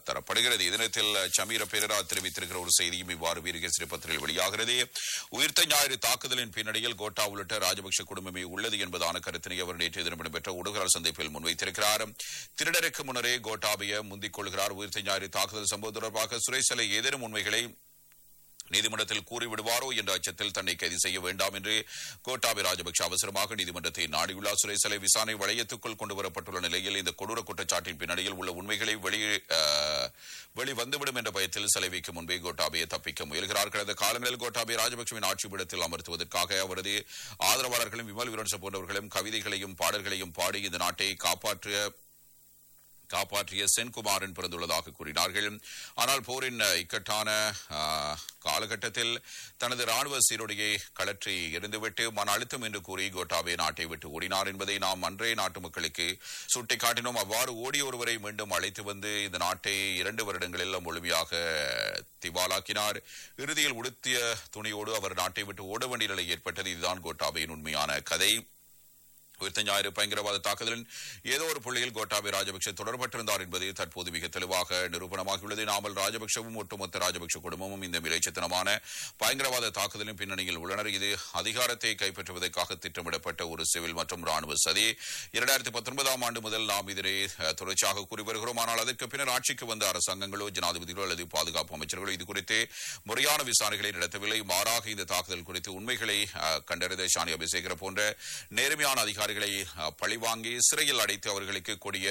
தரப்படுகிறது இதனத்தில் சமீர பெரரா தெரிவித்திருக்கிற ஒரு செய்தியும் இவ்வாறு வீரகேசரி பத்திரிகையில் வெளியாகிறது உயிர்த்த ஞாயிறு தாக்குதலின் பின்னணியில் கோட்டா உள்ளிட்ட ராஜபக்ஷ குடும்பமே உள்ளது என்பதான கருத்தினை அவர் நேற்று தினம் இடம்பெற்ற ஊடகர் சந்திப்பில் முன்வைத்திருக்கிறார் திருடருக்கு முன்னரே கோட்டாபய முந்திக் கொள்கிறார் உயிர்த்த ஞாயிறு தாக்குதல் சம்பவம் தொடர்பாக சுரேசலை ஏதேனும் உண்மைகளை நீதிமன்றத்தில் கூறிவிடுவாரோ என்ற அச்சத்தில் தன்னை கைது செய்ய வேண்டாம் என்று கோட்டாபி ராஜபக்ஷ அவசரமாக நீதிமன்றத்தை நாடியுள்ளார் சுரேசலை விசாரணை வளையத்துக்குள் கொண்டு வரப்பட்டுள்ள நிலையில் இந்த கொடூர குற்றச்சாட்டின் பின்னணியில் உள்ள உண்மைகளை வெளி அஹ், வெளிவந்துவிடும் என்ற பயத்தில் சிலை வைக்கும் முன்பே கோட்டாபையை தப்பிக்க முயல்கிறார் கடந்த காலங்களில் கோட்டாபய ராஜபக்சவின் ஆட்சி பீடத்தில் அமர்த்துவதற்காக அவரது ஆதரவாளர்களும் விமல் வீரன்ச போன்றவர்களும் கவிதைகளையும் பாடல்களையும் பாடி இந்த நாட்டை காப்பாற்ற காப்பாற்றிய சென்குமாரன் பிறந்துள்ளதாக கூறினார்கள் ஆனால் போரின் அஹ், இக்கட்டான அஹ், காலகட்டத்தில் தனது ராணுவ சீருடையை கலற்றி எறிந்துவிட்டு மன அழுத்தம் என்று கூறி கோட்டாபே நாட்டை விட்டு ஓடினார் என்பதை நாம் அன்றைய நாட்டு மக்களுக்கு சுட்டிக்காட்டினோம் அவ்வாறு ஓடிய ஒருவரை மீண்டும் அழைத்து வந்து இந்த நாட்டை இரண்டு வருடங்களில் முழுமையாக திவாலாக்கினார் இறுதியில் உடுத்திய துணியோடு அவர் நாட்டை விட்டு ஓட வேண்டிய நிலை ஏற்பட்டது இதுதான் கோட்டாபேயின் உண்மையான கதை உயிர்த்த ஞாயிறு பயங்கரவாத தாக்குதலின் ஏதோ ஒரு புள்ளியில் கோட்டாபய ராஜபக்ஷ தொடர்பட்டிருந்தார் என்பது தற்போது மிக தெளிவாக நிரூபணமாகியுள்ளது நாமல் ராஜபக்ஷவும் ஒட்டுமொத்த ராஜபக்ஷ குடும்பமும் இந்த மிலைச்சத்தனமான பயங்கரவாத தாக்குதலின் பின்னணியில் உள்ளனர் இது அதிகாரத்தை கைப்பற்றுவதற்காக திட்டமிடப்பட்ட ஒரு சிவில் மற்றும் ராணுவ சதி இரண்டாயிரத்தி பத்தொன்பதாம் ஆண்டு முதல் நாம் இதனை அஹ், தொடர்ச்சியாக கூறி வருகிறோம் ஆனால் அதற்கு பின்னர் ஆட்சிக்கு வந்த அரசாங்கங்களோ ஜனாதிபதிகளோ அல்லது பாதுகாப்பு அமைச்சர்களோ இது குறித்து முறையான விசாரணைகளை நடத்தவில்லை மாறாக இந்த தாக்குதல் குறித்து உண்மைகளை அஹ், கண்டறிந்த ஷானி அபிஷேகர போன்ற நேர்மையான அதிகாரிகளை அஹ், பழிவாங்கி சிறையில் அடைத்து அவர்களுக்கு கொடிய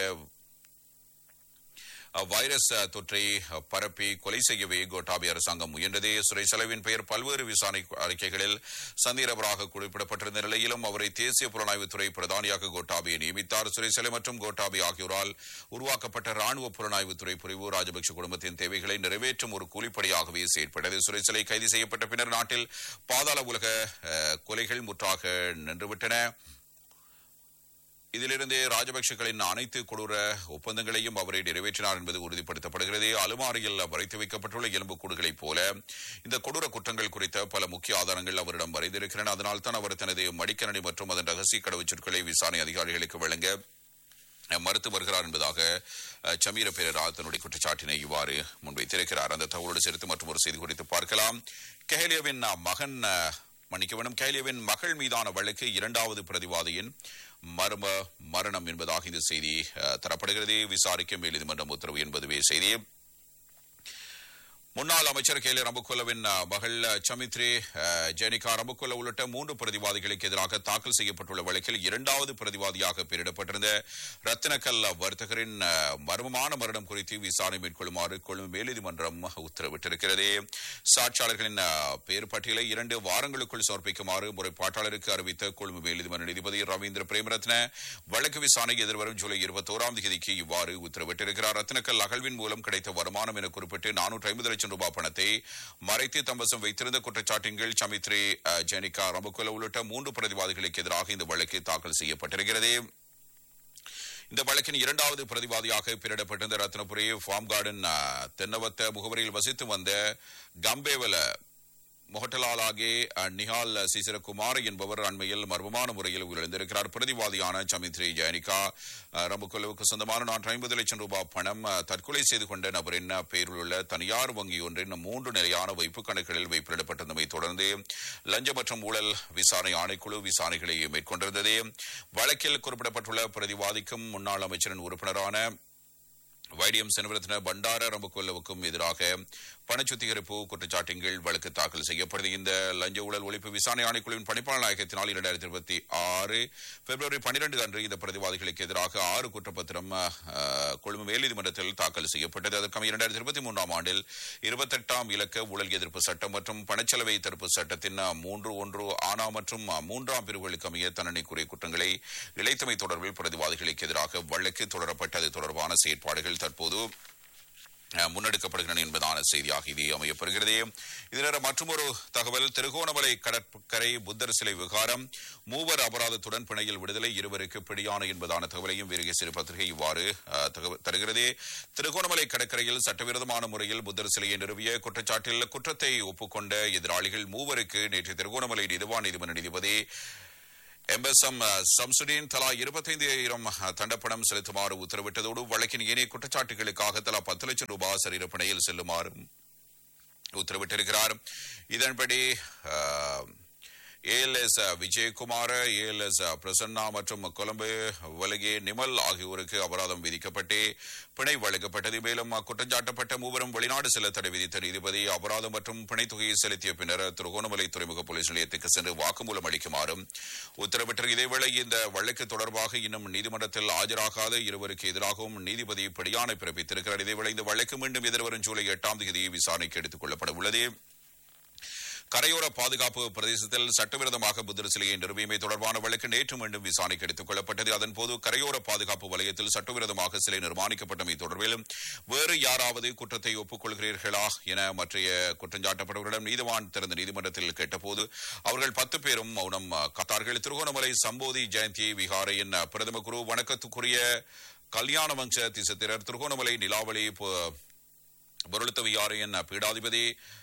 அஹ், வைரஸ் அஹ், தொற்றை அஹ், பரப்பி கொலை செய்யவே கோட்டாபி அரசாங்கம் முயன்றது சுரை செலவின் பெயர் பல்வேறு விசாரணை அறிக்கைகளில் சந்தேகபராக குறிப்பிடப்பட்டிருந்த நிலையிலும் அவரை தேசிய புலனாய்வுத்துறை பிரதானியாக கோட்டாபியை நியமித்தார் சுரை செலை மற்றும் கோட்டாபி ஆகியோரால் உருவாக்கப்பட்ட ராணுவ புலனாய்வுத்துறை பிரிவு ராஜபக்ஷ குடும்பத்தின் தேவைகளை நிறைவேற்றும் ஒரு கூலிப்படையாகவே செயற்பட்டது சுரை சிலை கைது செய்யப்பட்ட பின்னர் நாட்டில் பாதாள உலக அஹ், கொலைகள் முற்றாக நின்றுவிட்டன இதிலிருந்தே ராஜபக்சேக்களின் அனைத்து கொடூர ஒப்பந்தங்களையும் அவரை நிறைவேற்றினார் என்பது உறுதிப்படுத்தப்படுகிறது அலுமாரியில் மறைத்து வைக்கப்பட்டுள்ள எலும்புக்கூடுகளைப் போல இந்த கொடூர குற்றங்கள் குறித்த பல முக்கிய ஆதாரங்கள் அவரிடம் மறைந்திருக்கின்றன அதனால்தான் அவர் தனது மடிக்கணனி மற்றும் அதன் ரகசிய கடவுச்சொற்களை விசாரணை அதிகாரிகளுக்கு வழங்க மறுத்து வருகிறார் என்பதாக அஹ், சமீர பெரரா தன்னுடைய குற்றச்சாட்டினை இவ்வாறு முன்வைத்திருக்கிறார் அந்த தகவலோடு சேர்த்து மற்றும் ஒரு செய்தி குறித்து பார்க்கலாம் கெஹலியாவின் அஹ், மகன் அஹ், மன்னிக்க வேண்டும் கெஹலியாவின் மகள் மீதான வழக்கு இரண்டாவது பிரதிவாதியின் மர்ம மரணம் என்பதாக இந்த செய்தி அஹ், தரப்படுகிறது விசாரிக்க மேல்நீதிமன்றம் உத்தரவு என்பதுவே செய்தி முன்னாள் அமைச்சர் கே எல் ரம்புக்குல்லவின் அஹ், மகள் அஹ், சமித்ரி அஹ், ஜெனிகா ரம்புக்குல்ல உள்ளிட்ட மூன்று பிரதிவாதிகளுக்கு எதிராக தாக்கல் செய்யப்பட்டுள்ள வழக்கில் இரண்டாவது பிரதிவாதியாக பெயரிடப்பட்டிருந்த ரத்தினக்கல் வர்த்தகரின் அஹ், மர்மமான மரணம் குறித்து விசாரணை மேற்கொள்ளுமாறு கொழும்பு மேல்நீதிமன்றம் உத்தரவிட்டிருக்கிறது சாட்சியாளர்களின் அஹ், பெயர் பட்டியலை இரண்டு வாரங்களுக்குள் சமர்ப்பிக்குமாறு முறைப்பாட்டாளருக்கு அறிவித்த கொழும்பு மேல்நீதிமன்ற நீதிபதி ரவீந்திர பிரேமரத்ன வழக்கு விசாரணை எதிர்வரும் ஜூலை இருபத்தோராம் தேதிக்கு இவ்வாறு உத்தரவிட்டிருக்கிறார் ரத்தினக்கல் அகழ்வின் மூலம் கிடைத்த வருமானம் என குறிப்பிட்டு நானூற்று ஐம்பது லட்சம் ரூபாய் பணத்தை மறைத்து தம்பசம் வைத்திருந்த குற்றச்சாட்டின் கீழ் சமித்ரி அஹ், ஜெனிகா ரம்புக்குல உள்ளிட்ட மூன்று பிரதிவாதிகளுக்கு எதிராக இந்த வழக்கு தாக்கல் செய்யப்பட்டிருக்கிறது இந்த வழக்கின் இரண்டாவது பிரதிவாதியாக பெயரிடப்பட்டிருந்த ரத்னபுரி ஃபார்ம் கார்டன் அஹ், தென்னவத்த முகவரியில் வசித்து வந்த கம்பேவல மொஹட்டலாலாகே அஹ், நிஹால் சிசிரகுமார் என்பவர் அண்மையில் மர்மமான முறையில் உயிரிழந்திருக்கிறார் பிரதிவாதியான சமித்ரி ஜெயனிகா அஹ், ரம்புக்குழுவுக்கு சொந்தமான நான்கு ஐம்பது லட்சம் ரூபாய் பணம் அஹ், தற்கொலை செய்து கொண்ட நபரின் பெயரில் உள்ள தனியார் வங்கி ஒன்றின் மூன்று நிலையான வைப்பு கணக்குகளில் வைப்பிடப்பட்டிருந்தமை தொடர்ந்து லஞ்ச மற்றும் ஊழல் விசாரணை ஆணைக்குழு விசாரணைகளை மேற்கொண்டிருந்தது வழக்கில் குறிப்பிடப்பட்டுள்ள பிரதிவாதிக்கும் முன்னாள் அமைச்சரின் உறுப்பினரான வைடியம் செனவிரத்ன பண்டார ரம்புக்கொல்லவுக்கும் எதிராக பண சுத்திகரிப்பு குற்றச்சாட்டின் கீழ் வழக்கு தாக்கல் செய்யப்படுது இந்த லஞ்ச ஊழல் ஒழிப்பு விசாரணை ஆணைக்குழுவின் பணிப்பாளர் நாயகத்தினால் இரண்டாயிரத்தி இருபத்தி ஆறு பிப்ரவரி பனிரெண்டு அன்று இந்த பிரதிவாதிகளுக்கு எதிராக ஆறு குற்றப்பத்திரம் அஹ், கொழும்பு மேல்நீதிமன்றத்தில் தாக்கல் செய்யப்பட்டது அதற்காக இரண்டாயிரத்தி இருபத்தி மூன்றாம் ஆண்டில் இருபத்தெட்டாம் இலக்க ஊழல் எதிர்ப்பு சட்டம் மற்றும் பணச்செலவை தடுப்பு சட்டத்தின் அஹ், மூன்று ஒன்று ஆனா மற்றும் அஹ், மூன்றாம் பிரிவுகளுக்கு அமைய தண்டனைக்குரிய குற்றங்களை இழைத்தமை தொடர்பில் பிரதிவாதிகளுக்கு எதிராக வழக்கு தொடரப்பட்டது தொடர்பான செயற்பாடுகள் தற்போது அஹ், முன்னெடுக்கப்படுகின்றன என்பதான செய்தியாக இது அமையப்பெறுகிறது இதர மற்றொரு தகவல் திருகோணமலை கடற்கரை புத்தர் சிலை விவகாரம் மூவர் அபராதத்துடன் பிணையில் விடுதலை இருவருக்கு பிடியான என்பதான தகவலையும் வீரகே சிறு பத்திரிகை இவ்வாறு அஹ், தகவ- தருகிறது திருகோணமலை கடற்கரையில் சட்டவிரோதமான முறையில் புத்தர் சிலையை நிறுவிய குற்றச்சாட்டில் குற்றத்தை ஒப்புக்கொண்ட எதிராளிகள் மூவருக்கு நேற்று திருகோணமலை நீதிவான் நீதிமன்ற நீதிபதி எம்பஎஸ்எம் சம்சுடீன் தலா இருபத்தைந்தாயிரம் தண்டப்பணம் செலுத்துமாறு உத்தரவிட்டதோடு வழக்கின் ஏனைய குற்றச்சாட்டுகளுக்காக தலா பத்து லட்சம் ரூபாய் சரீரப்பணையில் செல்லுமாறும் உத்தரவிட்டிருக்கிறார் இதன்படி ஏஎல்எஸ் விஜயகுமார் ஏஎல்எஸ் பிரசன்னா மற்றும் கொலம்பு வலகே நிமல் ஆகியோருக்கு அபராதம் விதிக்கப்பட்டு பிணை வழங்கப்பட்டது மேலும் குற்றஞ்சாட்டப்பட்ட மூவரும் வெளிநாடு செல்ல தடை விதித்த நீதிபதி அபராதம் மற்றும் பிணைத் தொகையை செலுத்திய பின்னர் திருகோணமலை துறைமுக போலீஸ் நிலையத்துக்கு சென்று வாக்குமூலம் அளிக்குமாறும் உத்தரவிட்டார் இதேவேளை இந்த வழக்கு தொடர்பாக இன்னும் நீதிமன்றத்தில் ஆஜராகாத இருவருக்கு எதிராகவும் நீதிபதி படியானை பிறப்பித்திருக்கிறார் இதேவேளை இந்த வழக்கு மீண்டும் எதிர்வரும் ஜூலை எட்டாம் தேதி விசாரணைக்கு எடுத்துக் கொள்ளப்பட உள்ளது கரையோர பாதுகாப்பு பிரதேசத்தில் சட்டவிரோதமாக புத்தர் சிலையை நிறுவியமை தொடர்பான வழக்கு நேற்று மீண்டும் விசாரணைக்கு எடுத்துக் கொள்ளப்பட்டது அதன்போது கரையோர பாதுகாப்பு வலயத்தில் சட்டவிரோதமாக சிலை நிர்மாணிக்கப்பட்டமை தொடர்பில் வேறு யாராவது குற்றத்தை ஒப்புக்கொள்கிறீர்களா என மற்றைய குற்றஞ்சாட்டப்பட்டவர்களிடம் நீதிவான் திறந்த நீதிமன்றத்தில் கேட்டபோது அவர்கள் பத்து பேரும் மௌனம் கத்தார்கள் திருகோணமலை சம்போதி ஜெயந்தி விகாரையின் பிரதம குரு வணக்கத்துக்குரிய கல்யாண வம்ச திசத்திரர் திருகோணமலை நிலாவளி பொருளுத்த விகாரையின் பீடாதிபதி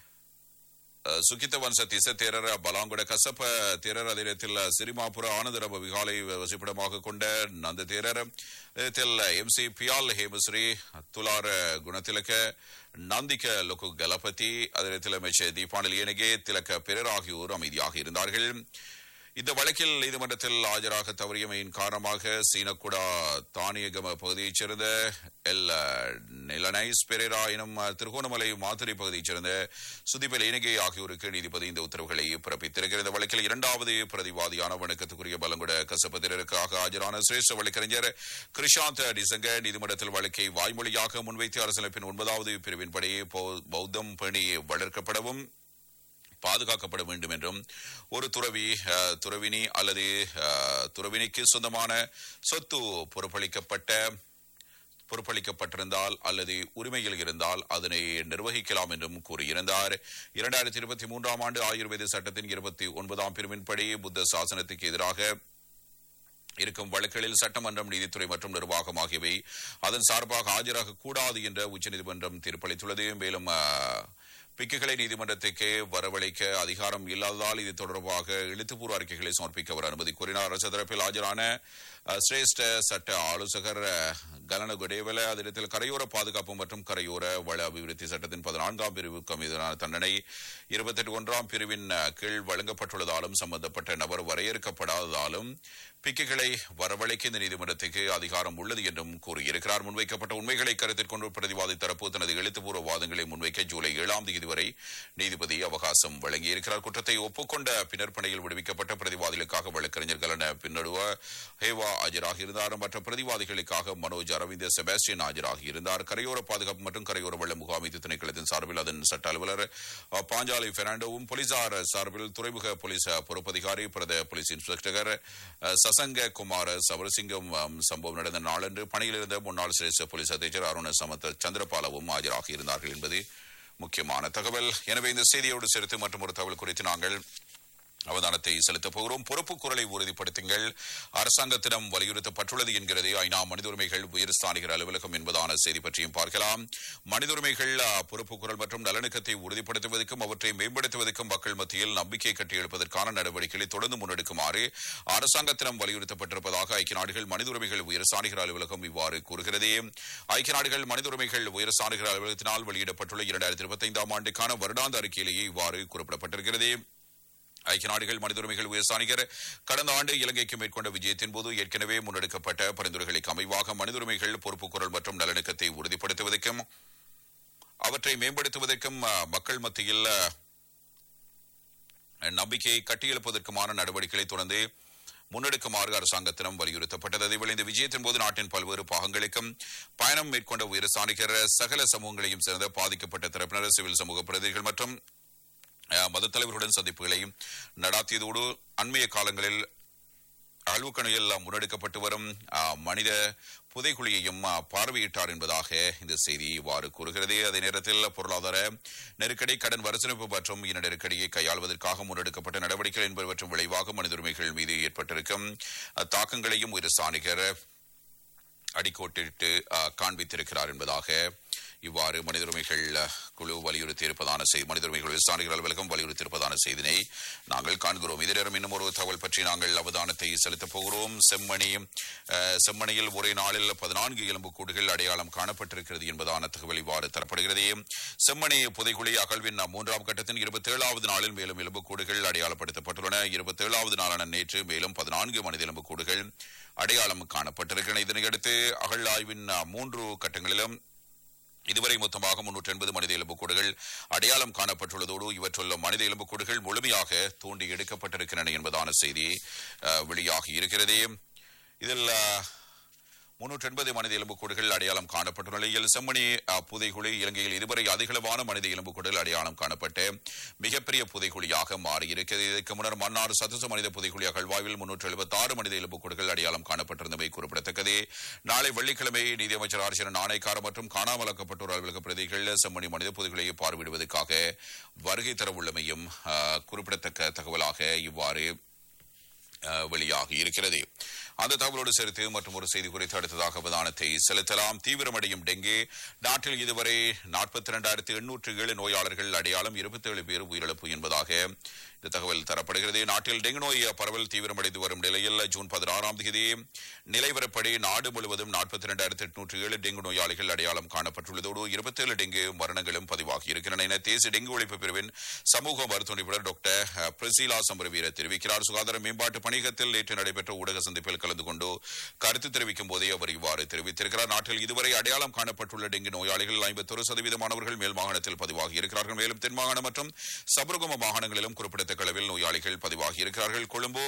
ಸುಖಿತ ವನ್ಸ ತಿಸ ತೇರರ ಬಲಾಂಗುಡ ಕಸಪ ತೇರರ ಅದೇ ರೀತಿಯಲ್ಲಿ ಸಿರಿಮಾಪುರ ಆನಂದರಬ ವಿಹಾಲಯ ವಸಿಪಿಡமாக கொண்ட நந்த தேரர் இதில் எம் சி பியால் ஹேமஸ்ரீ துலார குணத்திலக்க நந்திக்க லொக்கு கலபதி அதே நேரத்தில் அமைச்சர் தீபானல் ஏனகே திலக்க பிறர் ஆகியோர் அமைதியாக இருந்தார்கள் இந்த வழக்கில் நீதிமன்றத்தில் ஆஜராக தவறியமையின் காரணமாக சீனக்குடா தானியகம பகுதியைச் சேர்ந்த எல் நிலனைஸ் பெரேரா எனும் திருகோணமலை மாத்திரை பகுதியைச் சேர்ந்த சுதிபல் இனகே ஆகியோருக்கு நீதிபதி இந்த உத்தரவுகளை பிறப்பித்திருக்கிறார் இந்த வழக்கில் இரண்டாவது பிரதிவாதியான வணக்கத்துக்குரிய பலங்குட கசப்பத்திரருக்காக ஆஜரான சிரேஷ்ட வழக்கறிஞர் கிருஷாந்த் டிசங்க நீதிமன்றத்தில் வழக்கை வாய்மொழியாக முன்வைத்து அரசியலமைப்பின் ஒன்பதாவது பிரிவின்படி பௌத்தம் பணி வளர்க்கப்படவும் பாதுகாக்கப்பட வேண்டும் என்றும் ஒரு துறவி துறவினி அல்லது துறவினிக்கு சொந்தமான சொத்து பொறுப்பளிக்கப்பட்ட பொறுப்பளிக்கப்பட்டிருந்தால் அல்லது உரிமையில் இருந்தால் அதனை நிர்வகிக்கலாம் என்றும் கூறியிருந்தார் இரண்டாயிரத்தி இருபத்தி மூன்றாம் ஆண்டு ஆயுர்வேத சட்டத்தின் இருபத்தி ஒன்பதாம் பிரிவின்படி புத்த சாசனத்துக்கு எதிராக இருக்கும் வழக்குகளில் சட்டமன்றம் நீதித்துறை மற்றும் நிர்வாகம் ஆகியவை அதன் சார்பாக ஆஜராக கூடாது என்ற உச்சநீதிமன்றம் தீர்ப்பளித்துள்ளது மேலும் பிக்குகளை நீதிமன்றத்துக்கு வரவழைக்க அதிகாரம் இல்லாததால் இது தொடர்பாக எழுத்துப்பூர்வ அறிக்கைகளை சமர்ப்பிக்க அவர் அனுமதி கோரினார் அரசு தரப்பில் ஆஜரான சிரேஷ்ட சட்ட ஆலோசகர் கலன குடேவல அதிடத்தில் கரையோர பாதுகாப்பு மற்றும் கரையோர வள அபிவிருத்தி சட்டத்தின் பதினான்காம் பிரிவுக்கு மீதான தண்டனை இருபத்தி ஒன்றாம் பிரிவின் கீழ் வழங்கப்பட்டுள்ளதாலும் சம்பந்தப்பட்ட நபர் வரையறுக்கப்படாததாலும் பிக்குகளை வரவழைக்க இந்த நீதிமன்றத்துக்கு அதிகாரம் உள்ளது என்றும் கூறியிருக்கிறார் முன்வைக்கப்பட்ட உண்மைகளை கருத்தில் கொண்டு பிரதிவாதி தரப்பு தனது எழுத்துப்பூர்வ வாதங்களை முன்வைக்க ஜூலை ஏழாம் தேதி வரை நீதிபதி அவகாசம் வழங்கியிருக்கிறார் குற்றத்தை ஒப்புக்கொண்ட பின்னர் பணியில் விடுவிக்கப்பட்ட பிரதிவாதிகளுக்காக வழக்கறிஞர் கலன பின்னடுவ ஹேவா ஆஜராக இருந்தார் மற்ற பிரதிவாதிகளுக்காக மனோஜ் அரவிந்த் செபாஸ்டியன் ஆஜராக இருந்தார் கரையோர பாதுகாப்பு மற்றும் கரையோர வெள்ள முகாமைத்து திணைக்களத்தின் சார்பில் அதன் சட்ட அலுவலர் பாஞ்சாலை பெர்னாண்டோவும் போலீசார் சார்பில் துறைமுக போலீஸ் பொறுப்பதிகாரி பிரத போலீஸ் இன்ஸ்பெக்டர் சசங்க குமார் சவரசிங்கம் சம்பவம் நடந்த நாளன்று பணியில் இருந்த முன்னாள் சிரேஷ்ட போலீஸ் அத்தியட்சர் அருண சமத் சந்திரபாலவும் ஆஜராக இருந்தார்கள் என்பது முக்கியமான தகவல் எனவே இந்த செய்தியோடு சேர்த்து மற்றும் ஒரு தகவல் குறித்து நாங்கள் அவதானத்தை செலுத்தப் போகிறோம் பொறுப்பு குரலை உறுதிப்படுத்துங்கள் அரசாங்கத்திடம் வலியுறுத்தப்பட்டுள்ளது என்கிறது ஐநா மனித உரிமைகள் உயர்ஸ்தானிகர் அலுவலகம் என்பதான செய்தி பற்றியும் பார்க்கலாம் மனித உரிமைகள் பொறுப்பு குரல் மற்றும் நலனுக்கத்தை உறுதிப்படுத்துவதற்கும் அவற்றை மேம்படுத்துவதற்கும் மக்கள் மத்தியில் நம்பிக்கை கட்டியெழுப்பதற்கான நடவடிக்கைகளை தொடர்ந்து முன்னெடுக்குமாறு அரசாங்கத்திடம் வலியுறுத்தப்பட்டிருப்பதாக ஐக்கிய நாடுகள் மனித உரிமைகள் உயர்ஸ்தானிகர் அலுவலகம் இவ்வாறு கூறுகிறது ஐக்கிய நாடுகள் மனித உரிமைகள் உயர்ஸ்தானிகர் அலுவலகத்தினால் வெளியிடப்பட்டுள்ள இரண்டாயிரத்தி இருபத்தி ஐந்தாம் ஆண்டுக்கான வருடாந்த அறிக்கையிலேயே இவ்வாறு குறிப்பிடப்பட்டிருக்கிறது ஐக்கிய நாடுகள் மனித உரிமைகள் உயர்ஸ்தானிகர் கடந்த ஆண்டு இலங்கைக்கு மேற்கொண்ட விஜயத்தின் போது ஏற்கனவே முன்னெடுக்கப்பட்ட பரிந்துரைகளுக்கு அமைவாக மனித உரிமைகள் பொறுப்பு குரல் மற்றும் நல்லிணக்கத்தை உறுதிப்படுத்துவதற்கும் அவற்றை மேம்படுத்துவதற்கும் மக்கள் மத்தியில் நம்பிக்கையை கட்டியெழுப்பதற்குமான நடவடிக்கைகளை தொடர்ந்து முன்னெடுக்குமாறு அரசாங்கத்திடம் வலியுறுத்தப்பட்டது அதேவேளை இந்த விஜயத்தின் போது நாட்டின் பல்வேறு பாகங்களுக்கும் பயணம் மேற்கொண்ட உயர்ஸ்தானிகர் சகல சமூகங்களையும் சேர்ந்த பாதிக்கப்பட்ட தரப்பினர் சிவில் சமூக பிரதிநிதிகள் மற்றும் மத தலைவர்களுடன் சந்திப்புகளையும் நடாத்தியதோடு அண்மைய காலங்களில் அழுவுக்கணையில் முன்னெடுக்கப்பட்டு வரும் மனித புதைகுழியையும் பார்வையிட்டார் என்பதாக இந்த செய்தி இவ்வாறு கூறுகிறது அதே நேரத்தில் பொருளாதார நெருக்கடி கடன் வரிசமைப்பு மற்றும் இன நெருக்கடியை கையாள்வதற்காக முன்னெடுக்கப்பட்ட நடவடிக்கைகள் என்பவற்றும் விளைவாக மனித உரிமைகள் மீது ஏற்பட்டிருக்கும் தாக்கங்களையும் ஒரு சாணிகர் அடிக்கோட்டிட்டு காண்பித்திருக்கிறார் என்பதாக இவ்வாறு மனித உரிமைகள் குழு வலியுறுத்தி இருப்பதான செய்தி மனித உரிமைகள் விசாரணைகள் அலுவலகம் வலியுறுத்தி இருப்பதான செய்தினை நாங்கள் காண்கிறோம் இதே நேரம் இன்னும் ஒரு தகவல் பற்றி நாங்கள் அவதானத்தை செலுத்தப் போகிறோம் செம்மணி அஹ், செம்மணியில் ஒரே நாளில் பதினான்கு எலும்புக்கூடுகள் அடையாளம் காணப்பட்டிருக்கிறது என்பதான தகவல் இவ்வாறு தரப்படுகிறது செம்மணி புதைகுழி அகழ்வின் மூன்றாம் கட்டத்தின் இருபத்தி ஏழாவது நாளில் மேலும் எலும்புக்கூடுகள் அடையாளப்படுத்தப்பட்டுள்ளன இருபத்தி ஏழாவது நாளான நேற்று மேலும் பதினான்கு மனித எலும்புக்கூடுகள் அடையாளம் காணப்பட்டிருக்கின்றன இதனையடுத்து அகழ் ஆய்வின் அஹ், மூன்று கட்டங்களிலும் இதுவரை மொத்தமாக முன்னூற்றி எண்பது மனித எலும்புக்கூடுகள் அடையாளம் காணப்பட்டுள்ளதோடு இவற்றுள்ள மனித எலும்புக்கூடுகள் முழுமையாக தோண்டி எடுக்கப்பட்டிருக்கின்றன என்பதான செய்தி அஹ், வெளியாகி இருக்கிறது இதில் முன்னூற்றி எண்பது மனித எலும்புக்கூடுகள் அடையாளம் காணப்பட்டுள்ள நிலையில் செம்மணி அஹ், புதைகுழி இலங்கையில் இதுவரை அதிகளவான மனித எலும்புக்கூடுகள் அடையாளம் காணப்பட்டு மிகப்பெரிய புதைகுழியாக மாறியிருக்கிறது இதற்கு முன்னர் மன்னார் சதுச மனித புதைகுழி அகழ்வாய்வில் முன்னூற்று எழுபத்தி ஆறு மனித எலும்புக்கூடுகள் அடையாளம் காணப்பட்டிருந்தமை குறிப்பிடத்தக்கது நாளை வெள்ளிக்கிழமை நீதியமைச்சர் ஆர்ச்சரன் நாணயக்கார மற்றும் காணாமலாக்கப்பட்டோர் அலுவலக பிரதிகள் செம்மணி மனித புதைகுழியை பார்வையிடுவதற்காக வருகை தரவுள்ளமையும் அஹ், குறிப்பிடத்தக்க தகவலாக இவ்வாறு அஹ், வெளியாகி இருக்கிறது அந்த தகவலோடு சேர்த்து மற்றும் ஒரு செய்தி குறித்து அடுத்ததாக அவதானத்தை செலுத்தலாம் தீவிரமடையும் டெங்கு நாட்டில் இதுவரை நாற்பத்தி இரண்டாயிரத்தி எண்ணூற்று ஏழு நோயாளர்கள் அடையாளம் இருபத்தி ஏழு பேர் உயிரிழப்பு என்பதாக இந்த தகவல் தரப்படுகிறது நாட்டில் டெங்கு நோய் பரவல் தீவிரமடைந்து வரும் நிலையில் ஜூன் பதினாறாம் தேதி நிலைவரப்படி நாடு முழுவதும் நாற்பத்தி இரண்டாயிரத்தி எட்நூற்று ஏழு டெங்கு நோயாளிகள் அடையாளம் காணப்பட்டுள்ளதோடு இருபத்தேழு டெங்கு மரணங்களும் பதிவாகி இருக்கின்றன என தேசிய டெங்கு ஒழிப்பு பிரிவின் சமூக மருத்துவ நிபுணர் டாக்டர் அஹ், பிரசீலா சம்பரவீர தெரிவிக்கிறார் சுகாதார மேம்பாட்டு பணியகத்தில் நேற்று நடைபெற்ற ஊடக சந்திப்பில் கலந்து கொண்டு கருத்து தெரிவிக்கும் போதே அவர் இவ்வாறு தெரிவித்திருக்கிறார் நாட்டில் இதுவரை அடையாளம் காணப்பட்டுள்ள டெங்கு நோயாளிகள் ஐம்பத்தொரு சதவீதமானவர்கள் மேல் மாகாணத்தில் பதிவாகி இருக்கிறார்கள் மேலும் தென் மாகாணம் மற்றும் சபரகம மாகாணங்களிலும் குறிப்பிடத்தக்க அளவில் நோயாளிகள் பதிவாகி இருக்கிறார்கள் கொழும்பு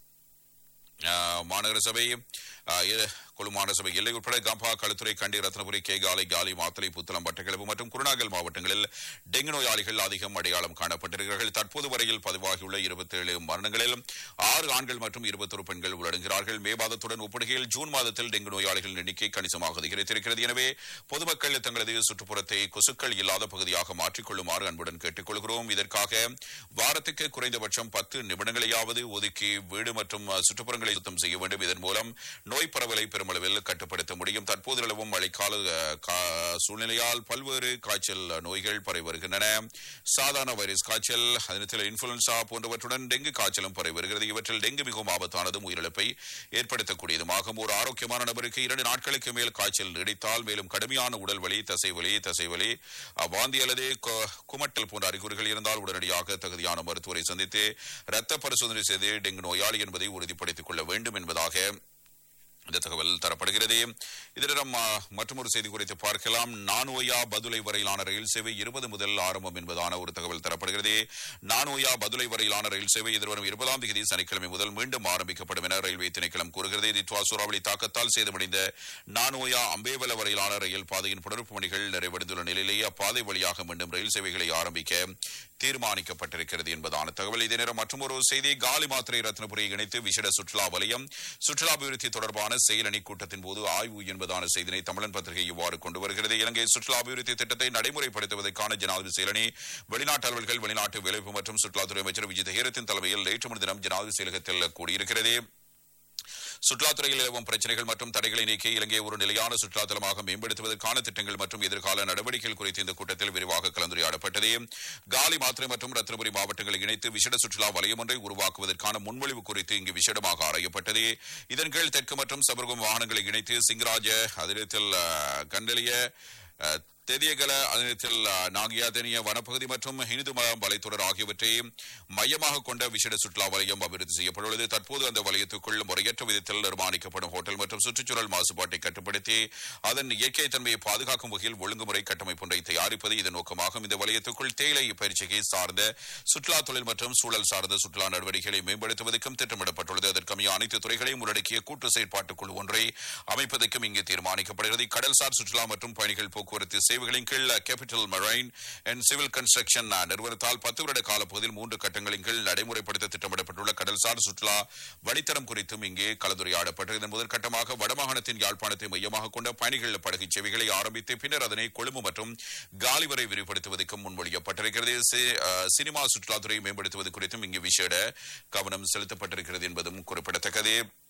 ஆஹ், மாநகர சபை ஆஹ், எ- கொழும்பு மாநகர சபை எல்லை உட்பட கம்பா களுத்துறை கண்டி ரத்னபுரி கேகாலை காலி மாத்தலை புத்தளம் பட்டக்கிழப்பு மற்றும் குருநாகல் மாவட்டங்களில் டெங்கு நோயாளிகள் அதிகம் அடையாளம் காணப்பட்டிருக்கிறார்கள் தற்போது வரையில் பதிவாகியுள்ள இருபத்தேழு மரணங்களில் ஆறு ஆண்கள் மற்றும் இருபத்தொரு பெண்கள் உள்ளடங்குகிறார்கள் மே மாதத்துடன் ஒப்பிடுகையில் ஜூன் மாதத்தில் டெங்கு நோயாளிகளின் எண்ணிக்கை கணிசமாக அதிகரித்திருக்கிறது எனவே பொதுமக்கள் தங்களது சுற்றுப்புறத்தை கொசுக்கள் இல்லாத பகுதியாக மாற்றிக்கொள்ளுமாறு அன்புடன் கேட்டுக்கொள்கிறோம் இதற்காக வாரத்துக்கு குறைந்தபட்சம் பத்து நிமிடங்களையாவது ஒதுக்கி வீடு மற்றும் அஹ், சுற்றுப்புறங்களை சுத்தம் செய்ய வேண்டும் இதன் மூலம் நோய் பரவலை பெருமளவில் கட்டுப்படுத்த முடியும் தற்போது நிலவும் மழைக்கால அஹ், கா- சூழ்நிலையால் பல்வேறு காய்ச்சல் நோய்கள் பரவி வருகின்றன சாதாரண வைரஸ் காய்ச்சல் அதனத்தில் இன்ஃபுளுன்சா போன்றவற்றுடன் டெங்கு காய்ச்சலும் பரவி வருகிறது இவற்றில் டெங்கு மிகவும் ஆபத்தானதும் உயிரிழப்பை ஏற்படுத்தக்கூடியதுமாகும் ஒரு ஆரோக்கியமான நபருக்கு இரண்டு நாட்களுக்கு மேல் காய்ச்சல் நீடித்தால் மேலும் கடுமையான உடல் வலி தசைவலி தசைவலி அஹ், வாந்தி அல்லது கு- குமட்டல் போன்ற அறிகுறிகள் இருந்தால் உடனடியாக தகுதியான மருத்துவரை சந்தித்து இரத்த பரிசோதனை செய்து டெங்கு நோயாளி என்பதை உறுதிப்படுத்திக் கொள்ள வேண்டும் என்பதாக இந்த தகவல் தரப்படுகிறது இதனிடம் மற்றொரு செய்தி குறித்து பார்க்கலாம் நானோயா பதுளை வரையிலான ரயில் சேவை இருபது முதல் ஆரம்பம் என்பதான ஒரு தகவல் தரப்படுகிறது நானோயா பதுளை வரையிலான ரயில் சேவை எதிர்வரும் இருபதாம் தேதி சனிக்கிழமை முதல் மீண்டும் ஆரம்பிக்கப்படும் என ரயில்வே திணைக்களம் கூறுகிறது தித்வா சூறாவளி தாக்கத்தால் சேதமடைந்த நானோயா அம்பேவல வரையிலான ரயில் பாதையின் புனரமைப்பு பணிகள் நிறைவடைந்துள்ள நிலையிலேயே அப்பாதை வழியாக மீண்டும் ரயில் சேவைகளை ஆரம்பிக்க தீர்மானிக்கப்பட்டிருக்கிறது என்பதான தகவல் இதே நேரம் மற்றொரு செய்தி காலி மாத்திரை ரத்னபுரியை இணைத்து விசேட சுற்றுலா வலயம் சுற்றுலா அபிவிருத்தி தொடர்பான செயலணி கூட்டத்தின் போது ஆய்வு என்பதான செய்தினை தமிழன் பத்திரிகை இவ்வாறு கொண்டு வருகிறது இலங்கை சுற்றுலா அபிவிருத்தி திட்டத்தை நடைமுறைப்படுத்துவதற்கான ஜனாதிபதி செயலணி வெளிநாட்டு அலுவல்கள் வெளிநாட்டு வேலைவாய்ப்பு மற்றும் சுற்றுலாத்துறை அமைச்சர் விஜய் ஹேரத்தின் தலைமையில் நேற்று முன்தினம் ஜனாதிபதி செயலகத்தில் கூடியிருக்கிறது சுற்றுலாத்துறையில் நிலவும் பிரச்சனைகள் மற்றும் தடைகளை நீக்கி இலங்கையை ஒரு நிலையான சுற்றுலா தலமாக மேம்படுத்துவதற்கான திட்டங்கள் மற்றும் எதிர்கால நடவடிக்கைகள் குறித்து இந்த கூட்டத்தில் விரிவாக கலந்துரையாடப்பட்டது காலி மாத்திரை மற்றும் ரத்னபுரி மாவட்டங்களை இணைத்து விசேட சுற்றுலா வலயம் ஒன்றை உருவாக்குவதற்கான முன்மொழிவு குறித்து இங்கு விசேடமாக ஆராயப்பட்டது இதன் கீழ் தெற்கு மற்றும் சபர்கம் வாகனங்களை இணைத்து சிங்கராஜ அதிரத்தில் கண்டலிய அஹ், தெதியகல அதிரத்தில் நாகியாதனிய வனப்பகுதி மற்றும் ஹிந்து வலைத்தொடர் ஆகியவற்றை மையமாக கொண்ட விசேட சுற்றுலா வலயம் அபிவிருத்தி செய்யப்பட்டுள்ளது தற்போது அந்த வலயத்துக்குள் முறையற்ற விதத்தில் நிர்மாணிக்கப்படும் ஹோட்டல் மற்றும் சுற்றுச்சூழல் மாசுபாட்டை கட்டுப்படுத்தி அதன் இயற்கை தன்மையை பாதுகாக்கும் வகையில் ஒழுங்குமுறை கட்டமைப்பு ஒன்றை தயாரிப்பது இதன் நோக்கமாகும் இந்த வலயத்துக்குள் தேயிலை பயிற்சியை சார்ந்த சுற்றுலா தொழில் மற்றும் சூழல் சார்ந்த சுற்றுலா நடவடிக்கைகளை மேம்படுத்துவதற்கும் திட்டமிடப்பட்டுள்ளது அதற்கமைய அனைத்து துறைகளையும் உள்ளடக்கிய கூட்டு செயற்பாட்டுக் குழு ஒன்றை அமைப்பதற்கும் இங்கு தீர்மானிக்கப்படுகிறது கடல்சார் சுற்றுலா மற்றும் பயணிகள் போக்குவரத்து சேவைகளின் கீழ் capital marine and civil construction நிறுவனத்தால் பத்து வருட காலப்பகுதியில் மூன்று கட்டங்களின் கீழ் நடைமுறைப்படுத்த திட்டமிடப்பட்டுள்ள கடல்சார் சுற்றுலா வழித்தடம் குறித்தும் இங்கே கலந்துரையாடப்பட்டது இதன் முதல் கட்டமாக வடமாகாணத்தின் யாழ்ப்பாணத்தை மையமாக கொண்ட பயணிகள் படகு சேவைகளை ஆரம்பித்து பின்னர் அதனை கொழும்பு மற்றும் காலி வரை விரிவுபடுத்துவதற்கும் முன்மொழியப்பட்டிருக்கிறது சி- அஹ், சினிமா சுற்றுலாத்துறையை மேம்படுத்துவது குறித்தும் இங்கு விசேட கவனம் செலுத்தப்பட்டிருக்கிறது என்பதும் குறிப்பிடத்தக்கது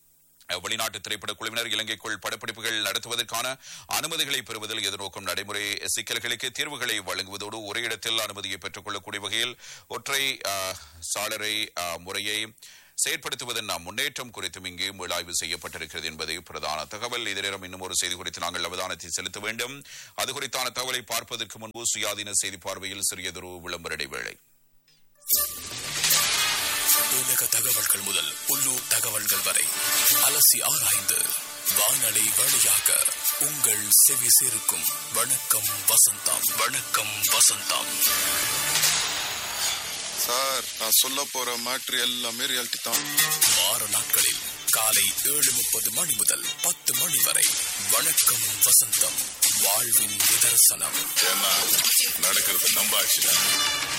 வெளிநாட்டு திரைப்பட குழுவினர் இலங்கைக்குள் படப்பிடிப்புகள் நடத்துவதற்கான அனுமதிகளை பெறுவதில் எதிர்நோக்கும் நடைமுறை சிக்கல்களுக்கு தீர்வுகளை வழங்குவதோடு ஒரே இடத்தில் அனுமதியை பெற்றுக்கொள்ளக்கூடிய வகையில் ஒற்றை அஹ், சாளரை அஹ், முறையை செயற்படுத்துவதன் முன்னேற்றம் குறித்தும் இங்கே மீளாய்வு செய்யப்பட்டிருக்கிறது என்பது பிரதான தகவல் இதே நேரம் இன்னும் ஒரு செய்தி குறித்து நாங்கள் அவதானத்தை செலுத்த வேண்டும் அது குறித்தான தகவலை பார்ப்பதற்கு முன்பு சுயாதீன செய்தி பார்வையில் சிறியதொரு விளம்பர இடைவேளை உலக தகவல்கள் முதல் உள்ளூர் தகவல்கள் வரை அலசி ஆராய்ந்து வானலை வழியாக உங்கள் செவி சேர்க்கும் வணக்கம் வசந்தம் வணக்கம் வசந்தம் சார் நான் சொல்ல போற மேட்ரு எல்லாமே ரியாலிட்டி தான் வார நாட்களில் காலை ஏழு முப்பது மணி முதல் பத்து மணி வரை வணக்கம் வசந்தம் வாழ்வின் நிதர்சனம் ஏன்னா நடக்கிறது நம்ம ஆட்சி